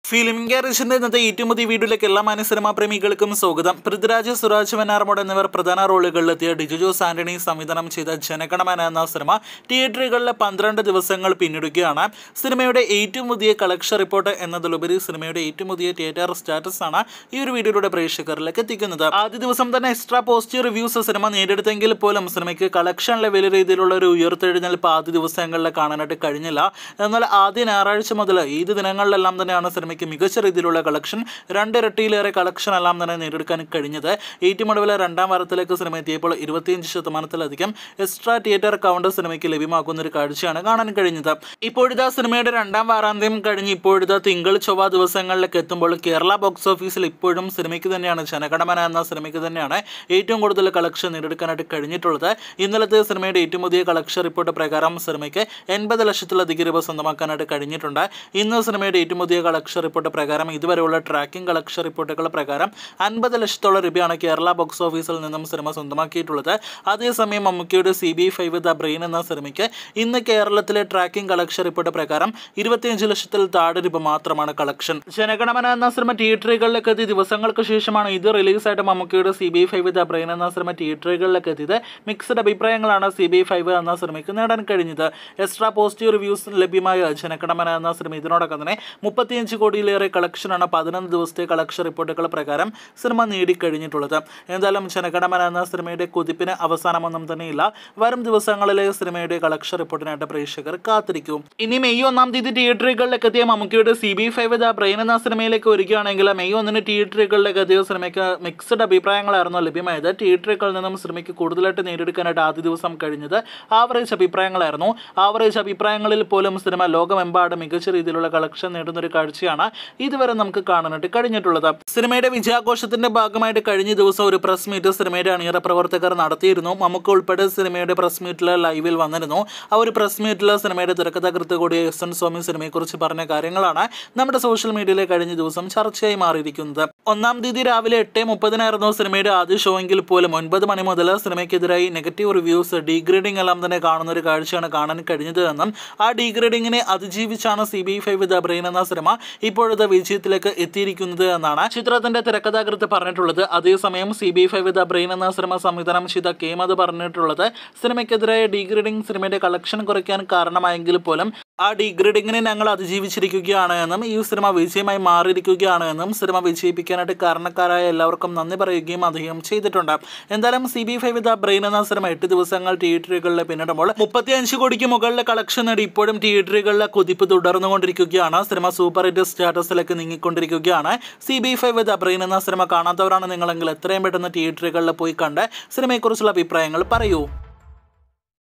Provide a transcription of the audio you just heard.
film ഗാരേജിന്റെ ഇന്നത്തെ ഏറ്റവും പുതിയ വീഡിയോയിലേക്ക് എല്ലാ മാന്യ സിനിമാ പ്രേമികൾക്കും സ്വാഗതം പൃഥ്വിരാജ് സുരാജ് വെന്നാർമോഡ് എന്നിവർ പ്രധാന റോളുകളിലെത്തിയ ഡിജുജോസ് ആന്റണി സംവിധാനം ചെയ്ത ജനഗണമന എന്ന സിനിമ തിയേറ്ററുകളിലെ പന്ത്രണ്ട് ദിവസങ്ങൾ പിന്നിടുകയാണ് സിനിമയുടെ ഏറ്റവും പുതിയ കളക്ഷൻ റിപ്പോർട്ട് എന്നതിലുപരി സിനിമയുടെ ഏറ്റവും പുതിയ തിയേറ്റർ സ്റ്റാറ്റസ് ആണ് ഈ ഒരു വീഡിയോയുടെ പ്രേക്ഷകരിലേക്ക് എത്തിക്കുന്നത് ആദ്യ ദിവസം തന്നെ എക്സ്ട്രാ പോസിറ്റീവ് റിവ്യൂസ് സിനിമ നേടിയെടുത്തെങ്കിൽ പോലും സിനിമയ്ക്ക് കളക്ഷനിലെ വലിയ രീതിയിലുള്ള ഒരു ഉയർത്തെഴുന്നേൽപ്പ് ആദ്യ ദിവസങ്ങളിൽ കാണാനായിട്ട് കഴിഞ്ഞില്ല എന്നാൽ ആദ്യ ഞായറാഴ്ച മുതൽ ഏത് ദിനങ്ങളിലെല്ലാം തന്നെയാണ് സിനിമയ്ക്ക് മികച്ച രീതിയിലുള്ള കളക്ഷൻ രണ്ടിരട്ടിയിലേറെ കളക്ഷൻ എല്ലാം തന്നെ നേടിയെടുക്കാൻ കഴിഞ്ഞത് ഏറ്റവും ഒടുവിൽ രണ്ടാം വാരത്തിലേക്ക് സിനിമ എത്തിയപ്പോൾ ഇരുപത്തിയഞ്ച് ശതമാനത്തിലധികം എക്സ്ട്രാ തിയേറ്റർ കൗണ്ട് സിനിമയ്ക്ക് ലഭ്യമാക്കുന്ന ഒരു കാഴ്ചയാണ് കാണാൻ കഴിഞ്ഞത് ഇപ്പോഴിതാ സിനിമയുടെ രണ്ടാം വാരാന്ത്യം കഴിഞ്ഞ് ഇപ്പോഴിതാ തിങ്കൾ ചൊവ്വ ദിവസങ്ങളിലേക്ക് എത്തുമ്പോൾ കേരള ബോക്സ് ഓഫീസിൽ ഇപ്പോഴും സിനിമയ്ക്ക് തന്നെയാണ് ജനഗണമന എന്ന സിനിമയ്ക്ക് തന്നെയാണ് ഏറ്റവും കൂടുതൽ കളക്ഷൻ നേടിയെടുക്കാനായിട്ട് കഴിഞ്ഞിട്ടുള്ളത് ഇന്നലത്തെ സിനിമയുടെ ഏറ്റവും പുതിയ കളക്ഷൻ റിപ്പോർട്ട് പ്രകാരം സിനിമയ്ക്ക് എൺപത് ലക്ഷത്തിലധികം രൂപ സ്വന്തമാക്കാനായിട്ട് കഴിഞ്ഞിട്ടുണ്ട് ഇന്ന് സിനിമയുടെ ഏറ്റവും പുതിയ കളക്ഷൻ റിപ്പോർട്ട് പ്രകാരം ഇതുവരെയുള്ള ട്രാക്കിംഗ് കളക്ഷൻ റിപ്പോർട്ടുകൾ പ്രകാരം അൻപത് ലക്ഷത്തോളം രൂപയാണ് കേരള ബോക്സ് ഓഫീസിൽ നിന്നും സിനിമ സ്വന്തമാക്കിയിട്ടുള്ളത് അതേസമയം മമ്മൂക്കിയുടെ C B five the brain എന്ന സിനിമയ്ക്ക് ഇന്ന് കേരളത്തിലെ ട്രാക്കിംഗ് കളക്ഷൻ റിപ്പോർട്ട് പ്രകാരം ഇരുപത്തിയഞ്ച് ലക്ഷത്തിൽ താഴെ രൂപ മാത്രമാണ് കളക്ഷൻ ജനഗണമന എന്ന സിനിമ തിയേറ്ററുകളിലേക്ക് എത്തി ദിവസങ്ങൾക്ക് ശേഷമാണ് ഇത് റിലീസായിട്ട് മമ്മൂക്കിയുടെ C B five the brain എന്ന സിനിമ തിയേറ്ററുകളിലേക്ക് എത്തിയത് മിക്സഡ് അഭിപ്രായങ്ങളാണ് സി ബി ഫൈവ് എന്ന സിനിമയ്ക്ക് നേടാൻ കഴിഞ്ഞത് എക്സ്ട്രാ പോസിറ്റീവ് റിവ്യൂസ് ലഭ്യമായ ജനഗണമന എന്ന സിനിമ ഇതിനോടൊപ്പം തന്നെ മുപ്പത്തിയഞ്ച് കോടിയിലേറെ കളക്ഷനാണ് പതിനൊന്ന് ദിവസത്തെ കളക്ഷൻ റിപ്പോർട്ടുകൾ പ്രകാരം സിനിമ നേടിക്കഴിഞ്ഞിട്ടുള്ളത് എന്തായാലും ജനഗണമന എന്ന സിനിമയുടെ കുതിപ്പിന് അവസാനമൊന്നും തന്നെയില്ല വരും ദിവസങ്ങളിലെ സിനിമയുടെ കളക്ഷൻ റിപ്പോർട്ടിനായിട്ട് പ്രേക്ഷകർ കാത്തിരിക്കും ഇനി മെയ് ഒന്നാം തീയതി തിയേറ്ററുകളിലേക്ക് എത്തിയ മമ്മൂക്കിയുടെ C B five the brain എന്ന സിനിമയിലേക്ക് വരികയാണെങ്കിൽ മെയ് ഒന്നിന് തിയേറ്ററുകളിലേക്ക് എത്തിയ സിനിമയ്ക്ക് മിക്സഡ് അഭിപ്രായങ്ങളായിരുന്നു ലഭ്യമായത് തിയേറ്ററുകളിൽ നിന്നും സിനിമയ്ക്ക് കൂടുതലായിട്ട് നേടിയെടുക്കാനായിട്ട് ആദ്യ ദിവസം കഴിഞ്ഞത് ആവറേജ് അഭിപ്രായങ്ങളായിരുന്നു ആവറേജ് അഭിപ്രായങ്ങളിൽ പോലും സിനിമ ലോകമെമ്പാടും മികച്ച രീതിയിലുള്ള കളക്ഷൻ നേടുന്ന ഒരു കാഴ്ചയാണ് ഇതുവരെ നമുക്ക് കാണാനായിട്ട് കഴിഞ്ഞിട്ടുള്ളത് സിനിമയുടെ വിജയാഘോഷത്തിന്റെ ഭാഗമായിട്ട് കഴിഞ്ഞ ദിവസം ഒരു പ്രസ് മീറ്റ് സിനിമയുടെ അണിയറ പ്രവർത്തകർ നടത്തിയിരുന്നു നമുക്ക് ഉൾപ്പെടെ സിനിമയുടെ പ്രസ് മീറ്റിൽ ലൈവിൽ വന്നിരുന്നു ആ ഒരു പ്രസ് മീറ്റിൽ സിനിമയുടെ തിരക്കഥാകൃത്ത് കൂടിയ എസ് എൻ സ്വാമി സിനിമയെക്കുറിച്ച് പറഞ്ഞ കാര്യങ്ങളാണ് നമ്മുടെ സോഷ്യൽ മീഡിയയിലെ കഴിഞ്ഞ ദിവസം ചർച്ചയായി മാറിയിരിക്കുന്നത് ഒന്നാം തീയതി രാവിലെ എട്ട് മുപ്പതിനായിരുന്നു സിനിമയുടെ ആദ്യ ഷോ എങ്കിൽ പോലും ഒൻപത് മണി മുതൽ സിനിമയ്ക്കെതിരായി നെഗറ്റീവ് റിവ്യൂസ് ഡീഗ്രേഡിംഗ് എല്ലാം തന്നെ കാണുന്ന ഒരു കാഴ്ചയാണ് കാണാൻ കഴിഞ്ഞത് എന്നും ആ ഡീഗ്രേഡിങ്ങിനെ അതിജീവിച്ചാണ് C B five the brain എന്ന സിനിമ ഇപ്പോഴത്തെ വിജയത്തിലേക്ക് എത്തിയിരിക്കുന്നത് എന്നാണ് ചിത്രത്തിന്റെ തിരക്കഥാകൃത്ത് പറഞ്ഞിട്ടുള്ളത് അതേസമയം C B five the brain എന്ന സിനിമ സംവിധാനം ചെയ്ത കേമത് പറഞ്ഞിട്ടുള്ളത് സിനിമയ്ക്കെതിരായ ഡീഗ്രേഡിംഗ് സിനിമയുടെ കളക്ഷൻ കുറയ്ക്കാൻ കാരണമായെങ്കിൽ പോലും ആ ഡീഗ്രേഡിങ്ങിനെ ഞങ്ങൾ അതിജീവിച്ചിരിക്കുകയാണ് എന്നും ഈ സിനിമ വിജയമായി മാറിയിരിക്കുകയാണ് എന്നും സിനിമ വിജയിപ്പിക്കാനായിട്ട് കാരണക്കാരായ എല്ലാവർക്കും നന്ദി പറയുകയും അദ്ദേഹം ചെയ്തിട്ടുണ്ട് എന്തായാലും C B five the brain എന്ന സിനിമ എട്ട് ദിവസങ്ങൾ തിയേറ്ററുകളിൽ പിന്നിടുമ്പോൾ മുപ്പത്തിയഞ്ച് കോടിക്ക് മുകളിലെ കളക്ഷൻ നേടി ഇപ്പോഴും തിയേറ്ററുകളിലെ കുതിപ്പ് തുടർന്നുകൊണ്ടിരിക്കുകയാണ് സിനിമ സൂപ്പർ ഹിറ്റ് സ്റ്റാറ്റസിലേക്ക് നീങ്ങിക്കൊണ്ടിരിക്കുകയാണ് C B five the brain എന്ന സിനിമ കാണാത്തവരാണ് നിങ്ങളെങ്കിൽ എത്രയും പെട്ടെന്ന് തിയേറ്ററുകളിൽ പോയി കണ്ട് സിനിമയെക്കുറിച്ചുള്ള അഭിപ്രായങ്ങൾ പറയൂ